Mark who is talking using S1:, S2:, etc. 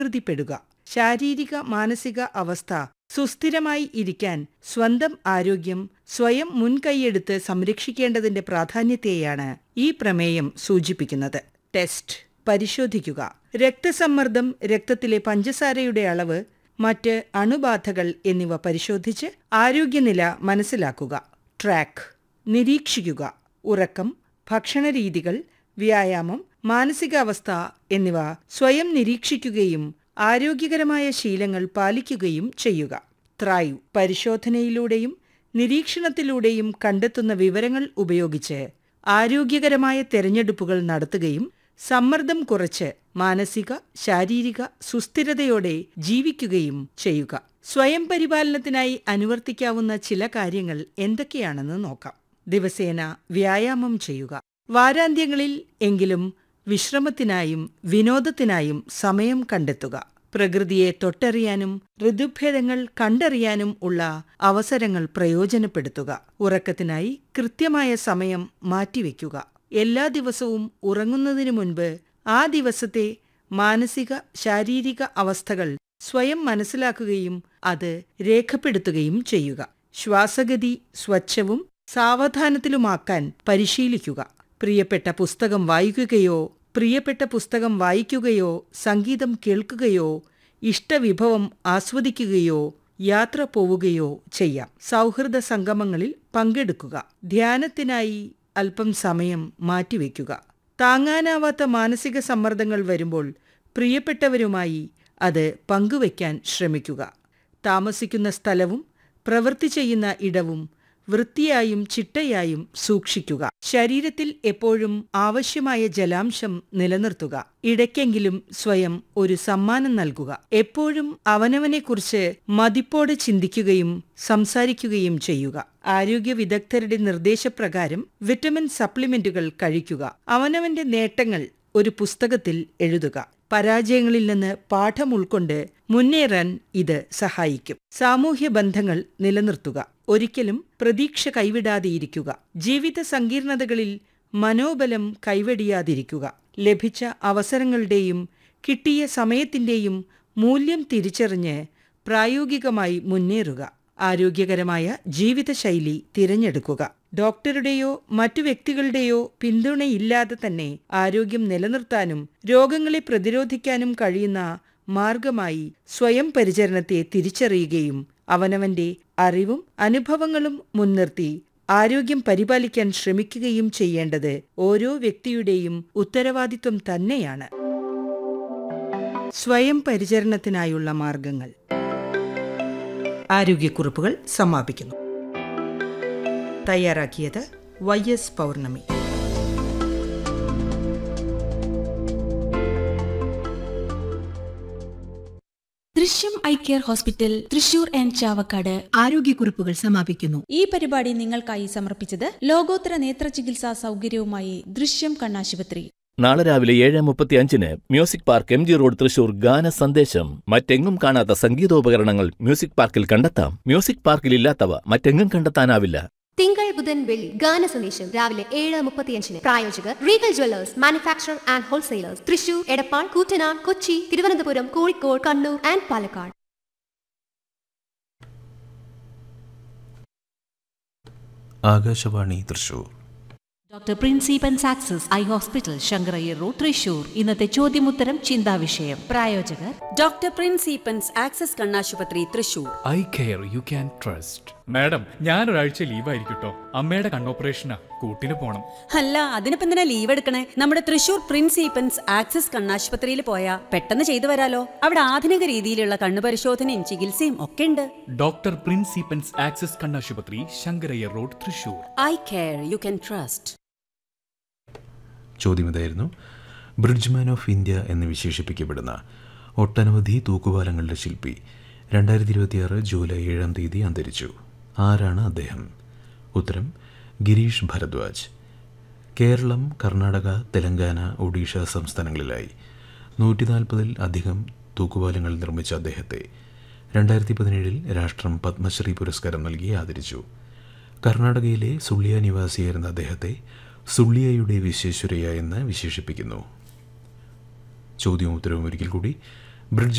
S1: കൃതിപ്പെടുക ശാരീരിക മാനസിക അവസ്ഥ സുസ്ഥിരമായി ഇരിക്കാൻ സ്വന്തം ആരോഗ്യം സ്വയം മുൻകൈയെടുത്ത് സംരക്ഷിക്കേണ്ടതിന്റെ പ്രാധാന്യത്തെയാണ് ഈ പ്രമേയം സൂചിപ്പിക്കുന്നത് ടെസ്റ്റ് പരിശോധിക്കുക രക്തസമ്മർദ്ദം രക്തത്തിലെ പഞ്ചസാരയുടെ അളവ് മറ്റ് അണുബാധകൾ എന്നിവ പരിശോധിച്ച് ആരോഗ്യനില മനസ്സിലാക്കുക ട്രാക്ക് നിരീക്ഷിക്കുക ഉറക്കം ഭക്ഷണരീതികൾ വ്യായാമം മാനസികാവസ്ഥ എന്നിവ സ്വയം നിരീക്ഷിക്കുകയും ആരോഗ്യകരമായ ശീലങ്ങൾ പാലിക്കുകയും ചെയ്യുക ത്രൈവ് പരിശോധനയിലൂടെയും നിരീക്ഷണത്തിലൂടെയും കണ്ടെത്തുന്ന വിവരങ്ങൾ ഉപയോഗിച്ച് ആരോഗ്യകരമായ തെരഞ്ഞെടുപ്പുകൾ നടത്തുകയും സമ്മർദ്ദം കുറച്ച് മാനസിക ശാരീരിക സുസ്ഥിരതയോടെ ജീവിക്കുകയും ചെയ്യുക സ്വയം പരിപാലനത്തിനായി അനുവർത്തിക്കാവുന്ന ചില കാര്യങ്ങൾ എന്തൊക്കെയാണെന്ന് നോക്കാം ദിവസേന വ്യായാമം ചെയ്യുക വാരാന്ത്യങ്ങളിൽ എങ്കിലും വിശ്രമത്തിനായും വിനോദത്തിനായും സമയം കണ്ടെത്തുക പ്രകൃതിയെ തൊട്ടറിയാനും ഋതുഭേദങ്ങൾ കണ്ടറിയാനും ഉള്ള അവസരങ്ങൾ പ്രയോജനപ്പെടുത്തുക ഉറക്കത്തിനായി കൃത്യമായ സമയം മാറ്റിവെക്കുക എല്ലാ ദിവസവും ഉറങ്ങുന്നതിനു മുൻപ് ആ ദിവസത്തെ മാനസിക ശാരീരിക അവസ്ഥകൾ സ്വയം മനസ്സിലാക്കുകയും അത് രേഖപ്പെടുത്തുകയും ചെയ്യുക ശ്വാസഗതി സ്വച്ഛവും സാവധാനത്തിലുമാക്കാൻ പരിശീലിക്കുക പ്രിയപ്പെട്ട പുസ്തകം വായിക്കുകയോ പ്രിയപ്പെട്ട പുസ്തകം വായിക്കുകയോ സംഗീതം കേൾക്കുകയോ ഇഷ്ടവിഭവം ആസ്വദിക്കുകയോ യാത്ര പോവുകയോ ചെയ്യാം സൗഹൃദ സംഗമങ്ങളിൽ പങ്കെടുക്കുക ധ്യാനത്തിനായി അല്പം സമയം മാറ്റിവെക്കുക താങ്ങാനാവാത്ത മാനസിക സമ്മർദ്ദങ്ങൾ വരുമ്പോൾ പ്രിയപ്പെട്ടവരുമായി അത് പങ്കുവയ്ക്കാൻ ശ്രമിക്കുക താമസിക്കുന്ന സ്ഥലവും പ്രവൃത്തി ചെയ്യുന്ന ഇടവും വൃത്തിയായും ചിട്ടയായും സൂക്ഷിക്കുക ശരീരത്തിൽ എപ്പോഴും ആവശ്യമായ ജലാംശം നിലനിർത്തുക ഇടയ്ക്കെങ്കിലും സ്വയം ഒരു സമ്മാനം നൽകുക എപ്പോഴും അവനവനെക്കുറിച്ച് മതിപ്പോടെ ചിന്തിക്കുകയും സംസാരിക്കുകയും ചെയ്യുക ആരോഗ്യ വിദഗ്ധരുടെ നിർദ്ദേശപ്രകാരം വിറ്റമിൻ സപ്ലിമെന്റുകൾ കഴിക്കുക അവനവന്റെ നേട്ടങ്ങൾ ഒരു പുസ്തകത്തിൽ എഴുതുക പരാജയങ്ങളിൽ നിന്ന് പാഠം ഉൾക്കൊണ്ട് മുന്നേറാൻ ഇത് സഹായിക്കും സാമൂഹ്യ ബന്ധങ്ങൾ നിലനിർത്തുക ഒരിക്കലും പ്രതീക്ഷ കൈവിടാതെയിരിക്കുക ജീവിത സങ്കീർണതകളിൽ മനോബലം കൈവെടിയാതിരിക്കുക ലഭിച്ച അവസരങ്ങളുടെയും കിട്ടിയ സമയത്തിന്റെയും മൂല്യം തിരിച്ചറിഞ്ഞ് പ്രായോഗികമായി മുന്നേറുക ആരോഗ്യകരമായ ജീവിതശൈലി തിരഞ്ഞെടുക്കുക ഡോക്ടറുടെയോ മറ്റു വ്യക്തികളുടെയോ പിന്തുണയില്ലാതെ തന്നെ ആരോഗ്യം നിലനിർത്താനും രോഗങ്ങളെ പ്രതിരോധിക്കാനും കഴിയുന്ന മാർഗമായി സ്വയം പരിചരണത്തെ തിരിച്ചറിയുകയും അവനവന്റെ അറിവും അനുഭവങ്ങളും മുൻനിർത്തി ആരോഗ്യം പരിപാലിക്കാൻ ശ്രമിക്കുകയും ചെയ്യേണ്ടത് ഓരോ വ്യക്തിയുടെയും ഉത്തരവാദിത്വം തന്നെയാണ് സ്വയം പരിചരണത്തിനായുള്ള മാർഗങ്ങൾ ആരോഗ്യക്കുറിപ്പുകൾ സമാപിക്കുന്നു തയ്യാറാക്കിയത് Y S Pournami
S2: Drishyam eye care hospital Thrissur and Chavakkad
S3: ആരോഗ്യക്കുറിപ്പുകൾ സമാപിക്കുന്നു
S2: ഈ പരിപാടി നിങ്ങൾക്കായി സമർപ്പിച്ചത് ലോകോത്തര നേത്ര ചികിത്സാ സൗകര്യവുമായി ദൃശ്യം കണ്ണാശുപത്രി
S4: നാളെ രാവിലെ ഏഴ് മുപ്പത്തി അഞ്ചിന് music park M G road Thrissur ഗാന സന്ദേശം മറ്റെങ്ങും കാണാത്ത സംഗീതോപകരണങ്ങൾ മ്യൂസിക് പാർക്കിൽ കണ്ടെത്താം മ്യൂസിക് പാർക്കിൽ ഇല്ലാത്തവ മറ്റെങ്ങും കണ്ടെത്താനാവില്ല
S5: തിങ്കൾ ബുധൻ വെള്ളി ഗാന സന്ദേശം രാവിലെ ഏഴ് മുപ്പത്തിയഞ്ചിന് പ്രായോജകർ Regal jewellers manufacture and wholesalers Thrissur Edappal Koottanad Kochi Thiruvananthapuram Kozhikode Kannur and Palakkad
S6: Akashvani Thrissur
S7: doctor പ്രിൻസിപ്പൻ സാക്സസ് eye hospital Shankarayyar road Thrissur ഇന്നത്തെ ചോദ്യമുത്തരം ചിന്താവിഷയം പ്രായോജകർ
S8: ഡോക്ടർ പ്രിൻസിപ്പൻസ് ആക്സസ് കണ്ണാശുപത്രി Thrissur
S9: eye care you can trust madam ഞാനൊരാഴ്ച ലീവായിരിക്കട്ടോ അമ്മയുടെ കണ്ണോപ്പറേഷനാ കൂട്ടിന് പോണം
S8: അല്ല അതിനിപ്പോ എന്തിനാ ലീവ് എടുക്കണേ നമ്മുടെ തൃശൂർ പ്രിൻസിപ്പൻസ് ആക്സസ് കണ്ണാശുപത്രിയിൽ പോയാ പെട്ടെന്ന് ചെയ്തു വരാലോ അവിടെ ആധുനിക രീതിയിലുള്ള കണ്ണു പരിശോധനയും ചികിത്സയും ഒക്കെ ഉണ്ട്
S9: ഡോക്ടർ പ്രിൻസിപ്പൻസ് ആക്സസ് കണ്ണാശുപത്രി Shankarayyar road Thrissur
S8: eye care you can trust
S6: ചോദ്യം ഇതായിരുന്നു ബ്രിഡ്ജ്മാൻ ഓഫ് ഇന്ത്യ എന്ന് വിശേഷിപ്പിക്കപ്പെടുന്ന ഒട്ടനവധി തൂക്കുപാലങ്ങളുടെ ശില്പി രണ്ടായിരത്തി ഇരുപത്തിയാറ് ജൂലൈ ഏഴാം തീയതി അന്തരിച്ചു ആരാണ് അദ്ദേഹം ഉത്തരം ഗിരീഷ് ഭരദ്വാജ് കേരളം കർണാടക തെലങ്കാന ഒഡീഷ സംസ്ഥാനങ്ങളിലായി നൂറ്റി നാൽപ്പതിൽ അധികം തൂക്കുപാലങ്ങൾ നിർമ്മിച്ച അദ്ദേഹത്തെ രണ്ടായിരത്തി പതിനേഴിൽ രാഷ്ട്രം പത്മശ്രീ പുരസ്കാരം നൽകി ആദരിച്ചു കർണാടകയിലെ സുള്ളിയ നിവാസിയായിരുന്ന അദ്ദേഹത്തെ സുള്ളിയയുടെ വിശ്വേശ്വരയ്യ എന്ന് വിശേഷിപ്പിക്കുന്നു ചോദ്യവും ഉത്തരവും ഒരിക്കൽ കൂടി ബ്രിഡ്ജ്